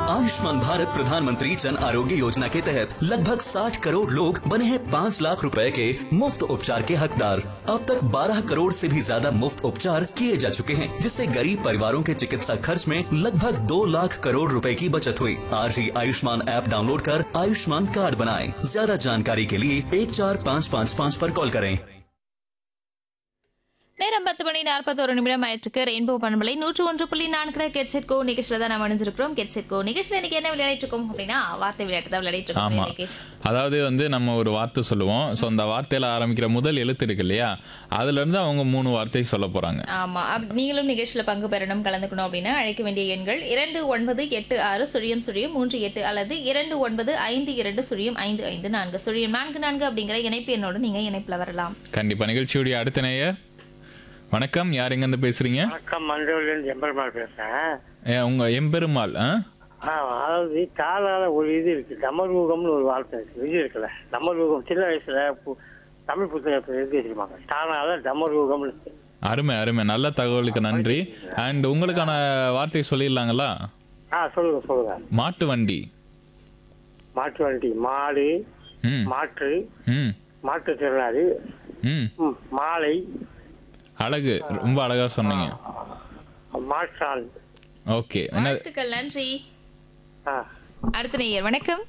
आयुष्मान भारत प्रधानमंत्री जन आरोग्य योजना के तहत लगभग 60 करोड़ लोग बने हैं 5 लाख रुपए के मुफ्त उपचार के हकदार अब तक 12 करोड़ से भी ज्यादा मुफ्त उपचार किए जा चुके हैं जिससे गरीब परिवारों के चिकित्सा खर्च में लगभग 2 लाख करोड़ रुपए की बचत हुई आज ही आयुष्मान ऐप डाउनलोड कर आयुष्मान कार्ड बनाएं ज्यादा जानकारी के लिए एक चार पाँच पाँच पाँच पर कॉल करें நேரம் பத்து மணி நாற்பத்தோரு நிமிடம் ஆயிற்றுக்கு ரெயின்போ பண்பலை நூற்று ஒன்று புள்ளி நான்கு கெட்செட்கோ நிகழ்ச்சியில தான் நம்ம அணிஞ்சிருக்கிறோம் கெட்செட்கோ நிகழ்ச்சியில் இன்னைக்கு என்ன விளையாடிட்டு இருக்கோம் அப்படின்னா வார்த்தை விளையாட்டு தான் விளையாடிட்டு இருக்கோம் ஆமா நிகேஷ் அதாவது வந்து நம்ம ஒரு வார்த்தை சொல்லுவோம் ஸோ அந்த வார்த்தையில ஆரம்பிக்கிற முதல் எழுத்து இருக்கு இல்லையா அதுல இருந்து அவங்க மூணு வார்த்தை சொல்ல போறாங்க ஆமா அப்- நீங்களும் நிகழ்ச்சியில பங்கு பெறணும் கலந்துக்கணும் அப்படின்னா அழைக்க வேண்டிய எண்கள் இரண்டு ஒன்பது எட்டு ஆறு சுழியம் சுழியம் மூன்று எட்டு அல்லது இரண்டு ஒன்பது ஐந்து இரண்டு சுழியம் ஐந்து ஐந்து நான்கு சுழியம் நான்கு நான்கு அப்படிங்கிற இணைப்பு எண்ணோடு நீங்க இணைப்புல வரலாம் கண்டிப்பா நிகழ்ச்சியுடைய அடுத்த நேயர் வணக்கம் யார் எங்க இருந்து பேசுறீங்க வணக்கம் மண்டபம்லேருந்து எம்பெருமாள் பேசுறேன் ஏ, உங்க எம்பெருமாள் ஆ? ஆ அதாவது காலால ஒரு இது இருக்கு தமர்முகம்னு ஒரு வார்த்தை இருக்கு இது இருக்குல்ல தமர்முகம் சின்ன வயசுல பு- தமிழ் புத்தகத்தில் எழுதி வச்சிருப்பாங்க தானால தமர்முகம் இருக்கு அருமை அருமை நல்ல தகவலுக்கு நன்றி அண்ட் உங்களுக்கான வார்த்தை சொல்லிடலாங்களா ஆ சொல்லுங்க சொல்லுங்க மாட்டு வண்டி மாட்டு வண்டி மாடு ம் மாற்று ம் மாற்றுத்திறனாளி ம் ம், மாலை அழகு ரொம்ப அழகா சொன்னீங்க மாற்றான் ஓகே என்ன வாழ்த்துக்கள் நன்றி ஆ அடுத்த நேயர் வணக்கம்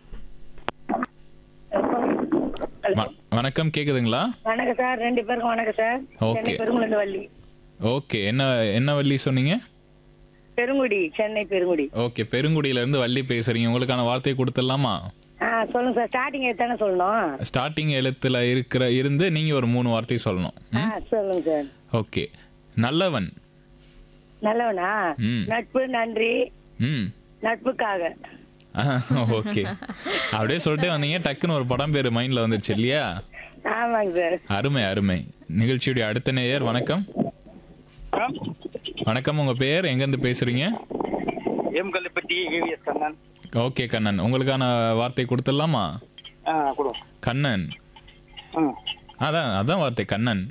வ- வணக்கம் கேக்குதுங்களா வணக்கம் சார் ரெண்டு பேருக்கும் வணக்கம் sir Okay. Chennai Perungudi Valli okay என்ன என்ன வள்ளி சொன்னீங்க பெருங்குடி சென்னை பெருங்குடி ஓகே பெருங்குடியில இருந்து வள்ளி பேசுறீங்க உங்களுக்கான வார்த்தை கொடுத்துடலாமா ஆ சொல்லுங்க சார் ஸ்டார்டிங் எத்தனை சொல்லணும் ஸ்டார்டிங் எழுத்துல இருக்கிற இருந்து நீங்க ஒரு மூணு வார்த்தை சொல்லணும் ஆ சொல்லுங்க சார் ஓகே நல்லவன் நல்லவனா ம். நட்பு நன்றி ம் நட்புக்காக ஓகே அப்படியே சொல்லிட்டே வந்தீங்க டக்குன்னு ஒரு படம் பேரு மைண்ட்ல வந்துருச்சு இல்லையா ஆமாங்க சார் அருமை அருமை நிகழ்ச்சியுடைய அடுத்த நேயர் வணக்கம் வணக்கம் உங்க பேர் எங்க இருந்து பேசுறீங்க M Kallupatti AVS Kannan okay Kannan உங்களுக்கான வார்த்தை கொடுத்துடலாமா ஆ கொடு கண்ணன் அதான் அதான் வார்த்தை கண்ணன்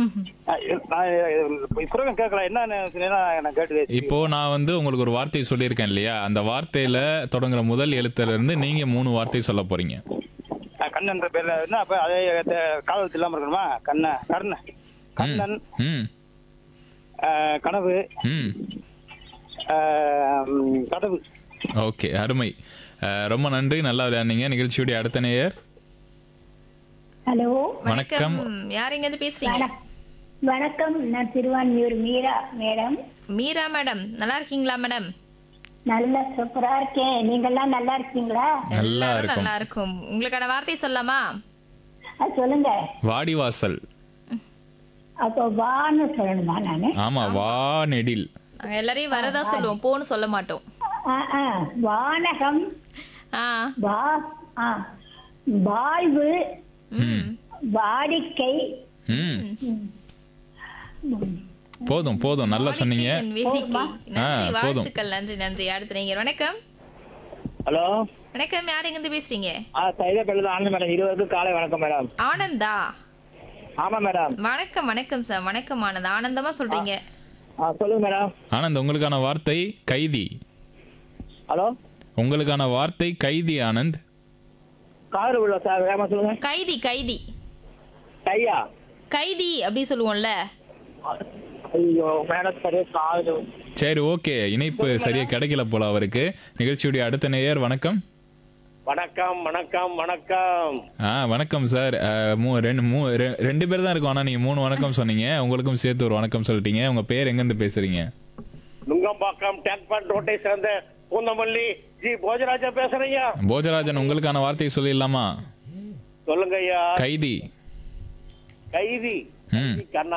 புறகம் கேட்கல என்ன நான் கேட்டு இப்போ நான் வந்து உங்களுக்கு ஒரு வார்த்தை சொல்லியிருக்கேன் இல்லையா அந்த வார்த்தையில தொடங்குற முதல் எழுத்துல இருந்து நீங்க மூணு வார்த்தை சொல்ல போறீங்க கண்ணன்ற பேர்ல என்ன அப்ப அதே காலத்து இல்லாம இருக்கணுமா கண்ண கர்ண ம், கண்ணன் ம் ஆஹ், கனவு ம் ஆஹ், ம், கதவு ஓகே அருமை அஹ், ரொம்ப நன்றி நல்லா விளையாடுனீங்க நிகழ்ச்சியுடைய அடுத்த நேயர் ஹலோ வணக்கம் யார் எங்க இருந்து பேசுறீங்க வணக்கம் நான் திருவான்மியூர் மீரா மேடம் மீரா மேடம் நல்லா இருக்கீங்களா மேடம் நல்லா சூப்பரா இருக்கேன் நீங்கெல்லாம் நல்லா இருக்கீங்களா நல்லா எல்லாரும் இருக்கும் நல்லா இருக்கும் உங்களுக்கான வார்த்தை சொல்லலாமா அது சொல்லுங்க வாடிவாசல் அப்போ வான்னு சொல்லணுமா நானு ஆமா வா நெடில் நாங்க எல்லாரையும் வரதா சொல்லுவோம் போன்னு சொல்ல மாட்டோம் ஆ, ஆ, வானகம் ஆ வா ஆ, வாழ்வு ம் வாடிக்கை ம் போதும் போதும் நல்லா சொன்னீங்க என் வேடிக்கை. நன்றி ஆ, போதும். வாழ்த்துக்கள் நன்றி நன்றி அடுத்த நீங்க வணக்கம் ஹலோ வணக்கம் யார் எங்க இருந்து பேசுறீங்க ஆ சைதா பேர்ல ஆனந்த் மேடம் இருவருக்கும் காலை வணக்கம் மேடம் ஆனந்தா ஆமா மேடம் வணக்கம் வணக்கம் சார் வணக்கம் ஆனந்த் ஆனந்தமா சொல்றீங்க ஆ சொல்லுங்க மேடம் ஆனந்த் உங்களுக்கான வார்த்தை கைதி ஹலோ உங்களுக்கான வார்த்தை கைதி ஆனந்த் காதல் உள்ள சார் வேகமா சொல்லுங்க கைதி கைதி கையா கைதி அப்படி சொல்லுவோம்ல ஐயோ மேடம் சரியா காதல் சரி ஓகே இணைப்பு சரியா கிடைக்கல போல அவருக்கு நிகழ்ச்சியுடைய அடுத்த நேயர் வணக்கம் வணக்கம் வணக்கம் வணக்கம் ஆ வணக்கம் சார் அஹ், மூ ரெண்டு மூ ரெ- ரெண்டு பேர் தான் இருக்கும் ஆனா நீங்க மூணு வணக்கம் சொன்னீங்க உங்களுக்கும் சேர்த்து ஒரு வணக்கம் சொல்லிட்டீங்க உங்க பேர் எங்க இருந்து பேசுறீங்க நுங்கம்பாக்கம் டேங்க்பேட் ரோட்டை சேர்ந்த பூந்தமல்லி ஜி போஜராஜா பேசுறீங்க போஜராஜன் உங்களுக்கான வார்த்தை சொல்லிடலாமா சொல்லுங்க ஐயா கைதி கைதி ம் கண்ணா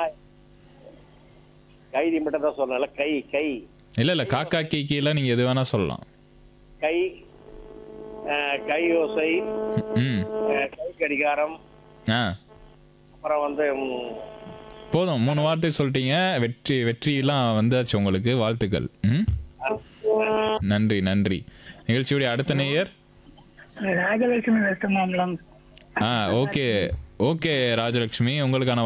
கைதி மட்டும் தான் சொல்லல கை கை இல்ல இல்ல காக்கா கீக்கில நீங்க எது வேணா சொல்லலாம் கை அஹ், கை ஓசை ம் அஹ், கை கடிகாரம் ஆ அப்புறம் வந்து ம், போதும் மூணு வார்த்தை சொல்லிட்டீங்க வெற்றி வெற்றியெல்லாம் வந்தாச்சு உங்களுக்கு வாழ்த்துக்கள் ம் நன்றி நன்றி நிகழ்ச்சியுடைய அடுத்த நேயர் ராஜலட்சுமி வெஸ்ட் மாம்பலம் ஆ ஓகே ஓகே ராஜலட்சுமி உங்களுக்கான